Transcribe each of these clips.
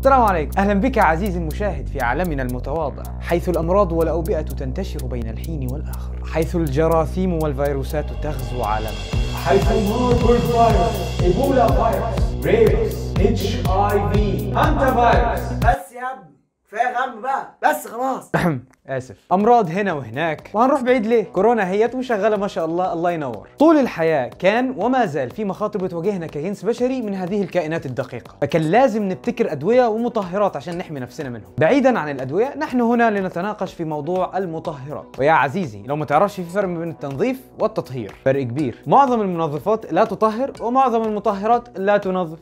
السلام عليكم اهلا بك عزيزي المشاهد في عالمنا المتواضع حيث الامراض والاوبئه تنتشر بين الحين والاخر حيث الجراثيم والفيروسات تغزو عالمنا حيث ماربورغ فيروس ايبولا فيروس ريبس اتش اي في انتا فيروس بس يا ابني كفايه غم بقى بس خلاص اسف امراض هنا وهناك وهنروح بعيد ليه كورونا هيت وشغاله ما شاء الله الله ينور طول الحياه كان وما زال في مخاطر بتواجهنا كجنس بشري من هذه الكائنات الدقيقه فكان لازم نبتكر ادويه ومطهرات عشان نحمي نفسنا منهم بعيدا عن الادويه نحن هنا لنتناقش في موضوع المطهرات ويا عزيزي لو ما تعرفش في فرق بين التنظيف والتطهير فرق كبير معظم المنظفات لا تطهر ومعظم المطهرات لا تنظف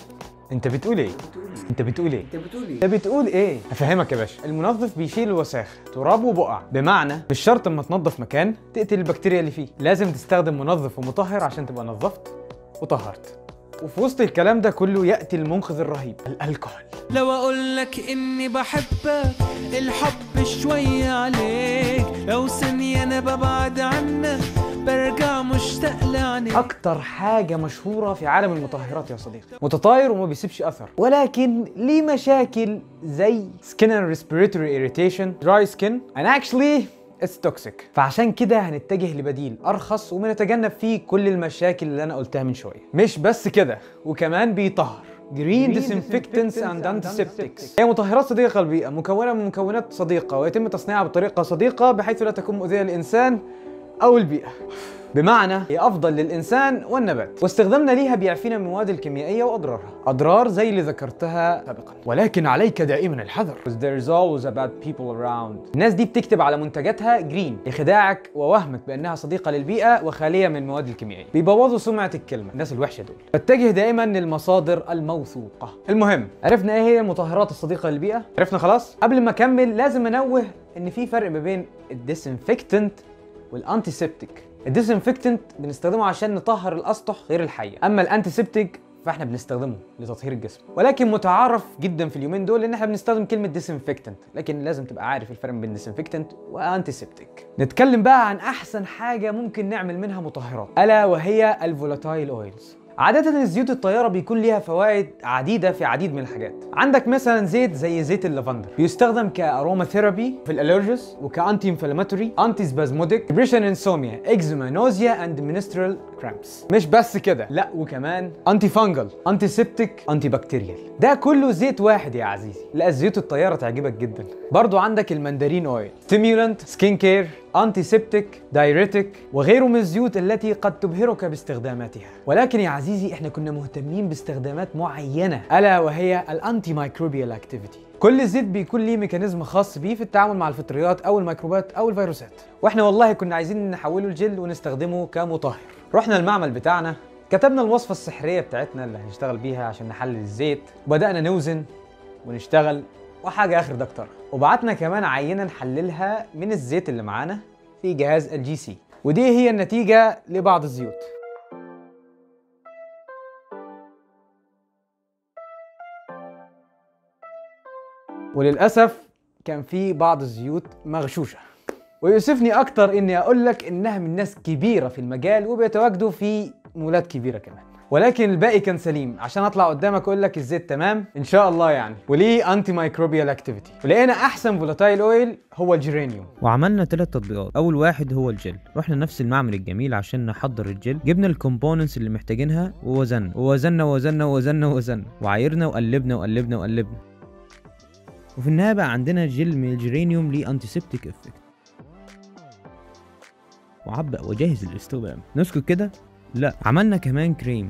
انت بتقول ايه انت بتقول ايه انت بتقول ايه انت بتقول ايه؟ افهمك يا باشا، المنظف بيشيل الوساخ، تراب وبقع، بمعنى مش شرط اما تنظف مكان تقتل البكتيريا اللي فيه، لازم تستخدم منظف ومطهر عشان تبقى نظفت وطهرت. وفي وسط الكلام ده كله ياتي المنقذ الرهيب الكحول. لو اقول لك اني بحبك الحب شوية عليك لو ثانية انا ببعد عنك برجع مشتاق لعينيك اكتر حاجه مشهوره في عالم المطهرات يا صديقي متطاير وما بيسيبش اثر ولكن ليه مشاكل زي skin and respiratory irritation dry skin and actually it's toxic فعشان كده هنتجه لبديل ارخص وبنتجنب فيه كل المشاكل اللي انا قلتها من شويه مش بس كده وكمان بيطهر جرين disinfectants and antiseptics هي مطهرات صديقة للبيئة مكونة من مكونات صديقة ويتم تصنيعها بطريقة صديقة بحيث لا تكون مؤذية للإنسان أو البيئة بمعنى هي افضل للانسان والنبات واستخدامنا ليها بيعفينا من المواد الكيميائيه واضرارها اضرار زي اللي ذكرتها سابقا ولكن عليك دائما الحذر there is always a bad people around الناس دي بتكتب على منتجاتها جرين لخداعك ووهمك بانها صديقه للبيئه وخاليه من المواد الكيميائيه بيبوظوا سمعه الكلمه الناس الوحشه دول فاتجه دائما للمصادر الموثوقه المهم عرفنا ايه هي المطهرات الصديقه للبيئه عرفنا خلاص قبل ما اكمل لازم انوه ان في فرق ما بين الديسانفكتنت والانتيسبتيك الديسانفكتنت بنستخدمه عشان نطهر الاسطح غير الحيه اما الانتيسبتيك فاحنا بنستخدمه لتطهير الجسم ولكن متعارف جدا في اليومين دول ان احنا بنستخدم كلمه ديسانفكتنت لكن لازم تبقى عارف الفرق بين ديسانفكتنت وانتيسبتيك نتكلم بقى عن احسن حاجه ممكن نعمل منها مطهرات الا وهي الفولاتايل اويلز عادة الزيوت الطيارة بيكون ليها فوائد عديدة في عديد من الحاجات عندك مثلا زيت زي زيت اللافندر بيستخدم كاروما ثيرابي في الالرجيز وكانتي انفلاماتوري انتي سبازموديك ديبريشن انسوميا اكزيما نوزيا اند منسترال كرامبس مش بس كده لا وكمان انتي فانجل انتي سيبتيك انتي بكتيريال ده كله زيت واحد يا عزيزي لا الزيوت الطيارة تعجبك جدا برضو عندك المندرين اويل ستيمولانت سكين كير انتي سيبتيك دايريتك وغيره من الزيوت التي قد تبهرك باستخداماتها ولكن يا عزيزي احنا كنا مهتمين باستخدامات معينه الا وهي الانتي مايكروبيال اكتيفيتي كل زيت بيكون ليه ميكانيزم خاص بيه في التعامل مع الفطريات او الميكروبات او الفيروسات واحنا والله كنا عايزين نحوله لجل ونستخدمه كمطهر رحنا المعمل بتاعنا كتبنا الوصفه السحريه بتاعتنا اللي هنشتغل بيها عشان نحلل الزيت وبدانا نوزن ونشتغل وحاجه اخر دكتور وبعتنا كمان عينه نحللها من الزيت اللي معانا في جهاز الجي سي ودي هي النتيجه لبعض الزيوت وللاسف كان في بعض الزيوت مغشوشه ويؤسفني اكتر اني اقول لك انها من ناس كبيره في المجال وبيتواجدوا في مولات كبيره كمان ولكن الباقي كان سليم عشان اطلع قدامك اقول لك الزيت تمام ان شاء الله يعني وليه انتي مايكروبيال اكتيفيتي ولقينا احسن فولاتايل اويل هو الجيرانيوم وعملنا ثلاث تطبيقات اول واحد هو الجل رحنا نفس المعمل الجميل عشان نحضر الجل جبنا الكومبوننتس اللي محتاجينها ووزنا ووزنا ووزنا ووزنا ووزنا وعايرنا وقلبنا وقلبنا وقلبنا وفي النهايه بقى عندنا جل من الجيرانيوم ليه انتيسبتيك افكت وعبأ وجاهز للاستخدام نسكت كده لا عملنا كمان كريم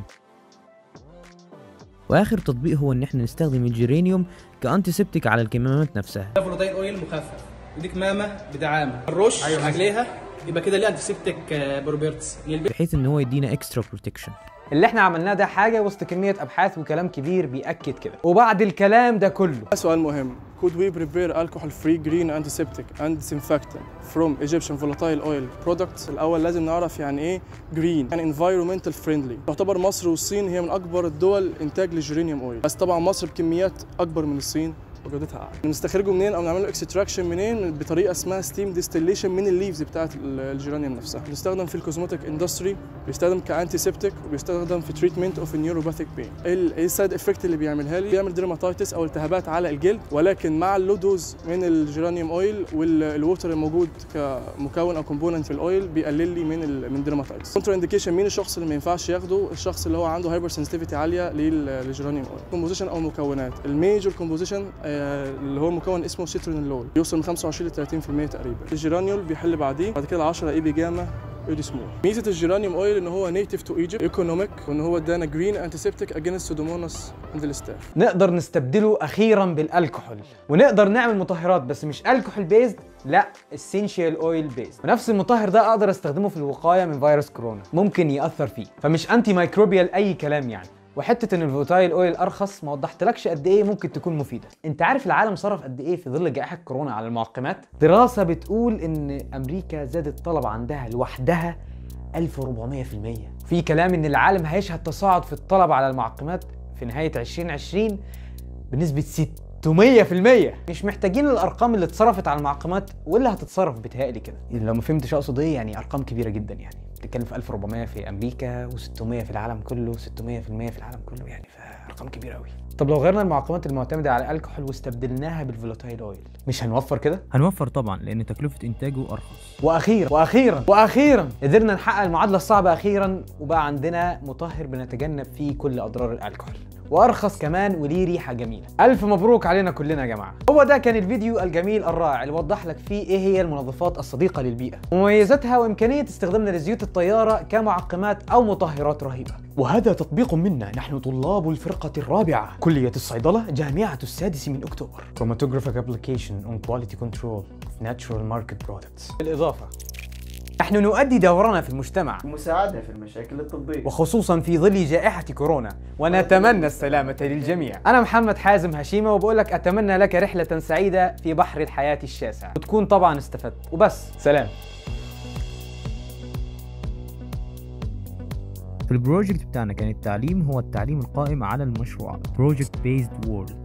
واخر تطبيق هو ان احنا نستخدم الجيرانيوم كانتيسبتيك على الكمامات نفسها ده فلوتايل اويل مخفف ودي كمامه بدعامه الرش أيوة عليها يبقى كده ليه انتيسبتيك بروبرتس بحيث ان هو يدينا اكسترا بروتكشن اللي احنا عملناه ده حاجه وسط كميه ابحاث وكلام كبير بياكد كده وبعد الكلام ده كله سؤال مهم Could we prepare alcohol free green antiseptic and disinfectant from Egyptian volatile oil products؟ الأول لازم نعرف يعني إيه green يعني environmental friendly تعتبر مصر والصين هي من أكبر الدول إنتاج للجيرانيوم أويل بس طبعا مصر بكميات أكبر من الصين وجودتها اعلى بنستخرجه منين او نعمل له اكستراكشن منين بطريقه اسمها ستيم ديستيليشن من الليفز بتاعه ال- الجيرانيوم نفسها بيستخدم في الكوزموتيك اندستري بيستخدم كانتي سيبتيك وبيستخدم في تريتمنت اوف النيوروباثيك بين ايه السايد افكت اللي بيعملها لي بيعمل ديرماتايتس او التهابات على الجلد ولكن مع اللو دوز من الجيرانيوم اويل والووتر الموجود كمكون او كومبوننت في الاويل بيقلل لي من ال من الديرماتايتس كونتر انديكيشن مين الشخص اللي ما ينفعش ياخده الشخص اللي هو عنده هايبر سنسيتيفيتي عاليه لل- للجيرانيوم اويل كومبوزيشن او مكونات الميجور كومبوزيشن اللي هو مكون اسمه سيترونيلول بيوصل من 25 ل 30% تقريبا الجيرانيول بيحل بعديه بعد كده 10 اي بي جاما ايدي سمول ميزه الجيرانيوم اويل ان هو نيتيف تو ايجيبت ايكونوميك وان هو ادانا جرين انتيسبتيك اجينست سودوموناس عند الاستاف نقدر نستبدله اخيرا بالالكحول ونقدر نعمل مطهرات بس مش الكحول بيزد لا اسينشال اويل بيزد ونفس المطهر ده اقدر استخدمه في الوقايه من فيروس كورونا ممكن ياثر فيه فمش انتي مايكروبيال اي كلام يعني وحته ان الفوتايل اويل ارخص ما وضحتلكش قد ايه ممكن تكون مفيده انت عارف العالم صرف قد ايه في ظل جائحه كورونا على المعقمات دراسه بتقول ان امريكا زاد الطلب عندها لوحدها 1400% في كلام ان العالم هيشهد تصاعد في الطلب على المعقمات في نهايه 2020 بنسبه 600% مش محتاجين الارقام اللي اتصرفت على المعقمات واللي هتتصرف بتهيألي كده لو ما فهمتش اقصد ايه يعني ارقام كبيره جدا يعني بتتكلم في 1400 في امريكا و600 في العالم كله 600% في العالم كله يعني فارقام كبيره قوي طب لو غيرنا المعقمات المعتمده على الكحول واستبدلناها بالفولاتايل اويل مش هنوفر كده هنوفر طبعا لان تكلفه انتاجه ارخص واخيرا واخيرا واخيرا قدرنا نحقق المعادله الصعبه اخيرا وبقى عندنا مطهر بنتجنب فيه كل اضرار الكحول وارخص كمان وليه ريحه جميله الف مبروك علينا كلنا يا جماعه هو ده كان الفيديو الجميل الرائع اللي وضح لك فيه ايه هي المنظفات الصديقه للبيئه ومميزاتها وامكانيه استخدامنا لزيوت الطياره كمعقمات او مطهرات رهيبه وهذا تطبيق منا نحن طلاب الفرقة الرابعة كلية الصيدلة جامعة السادس من أكتوبر Chromatographic Application on Quality Control of Natural Market Products بالإضافة نحن نؤدي دورنا في المجتمع المساعدة في المشاكل الطبية وخصوصا في ظل جائحة كورونا ونتمنى السلامة للجميع أنا محمد حازم هشيمة وبقول لك أتمنى لك رحلة سعيدة في بحر الحياة الشاسع وتكون طبعا استفدت وبس سلام في البروجكت بتاعنا كان التعليم هو التعليم القائم على المشروعات Project Based World